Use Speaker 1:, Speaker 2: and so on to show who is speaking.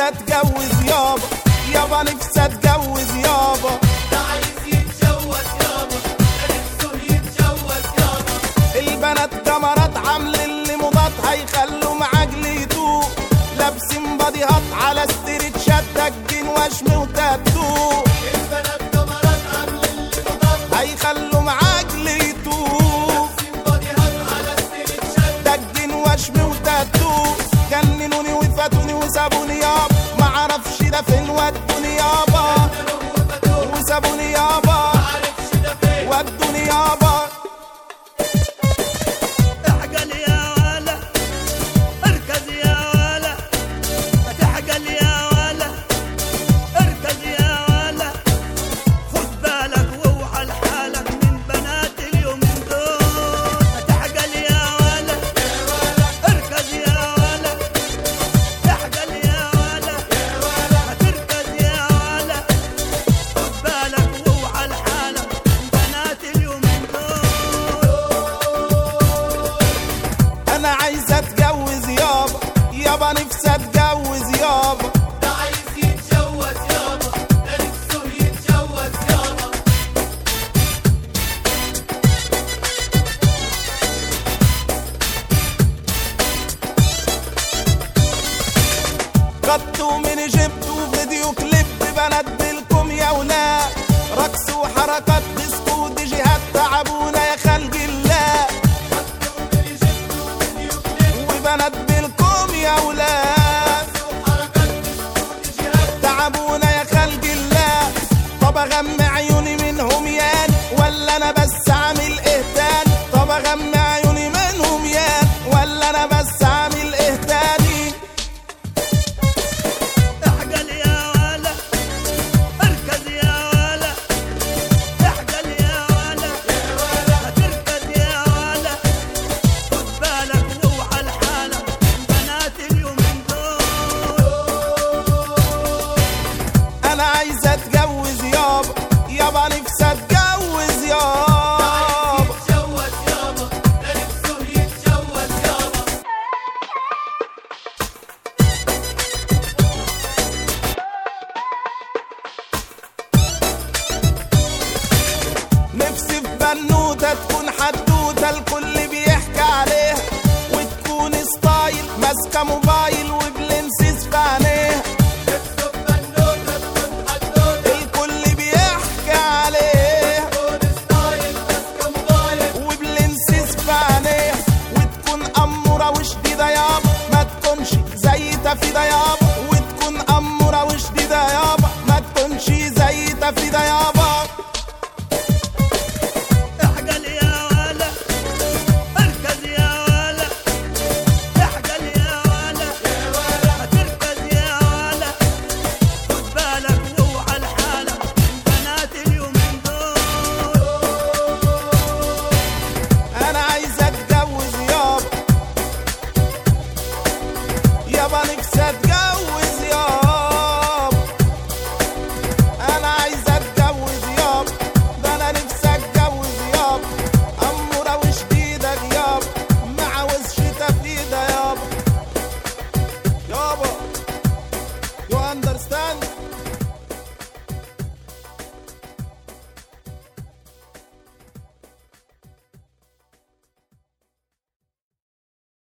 Speaker 1: عايزة اتجوز يابا يابا نفسي اتجوز يابا
Speaker 2: ده عايز يتجوز يابا ده نفسه يتجوز يابا
Speaker 1: البنات جمرات عامل اللي مضاد هيخلوا معاك يتوه لابسين باديهات على ستريتشات دجين وشم وتاتو
Speaker 2: البنات كاميرات عامل اللي مضاد
Speaker 1: هيخلوا معاك يتوه
Speaker 2: سيمباديهات على ستريتشات
Speaker 1: دجين وشم وتاتو جننوني وفاتوني وسابوني يابا معرفش ده فين ودوني يابا وسابوني يابا
Speaker 2: معرفش ده فين
Speaker 1: ودوني يابا
Speaker 3: احقل يا ولا اركز يا ولا تحقل يا ولا اركز يا ولا خد بالك واوعى لحالك من بنات اليومين دول تحقل يا ولا اركز يا ولا تحقل يا ولا تركز يا ولا خد بالك واوعى لحالك من بنات اليومين دول
Speaker 1: انا عايزه اتجوز يابا يابا نفسي اتجوز يابا
Speaker 2: ده عايز يتجوز يابا ده نفسه يتجوز يابا
Speaker 1: خدته من جبته فيديو كليب بنات بالكم يا ولاد رقص وحركات ديسكو ديجيهات تعبونا يا خلق الله وبنات بالكم يا ولاد
Speaker 2: وحركات ديسكو ديجيهات
Speaker 1: تعبونا يا خلق الله طب اغمى عيون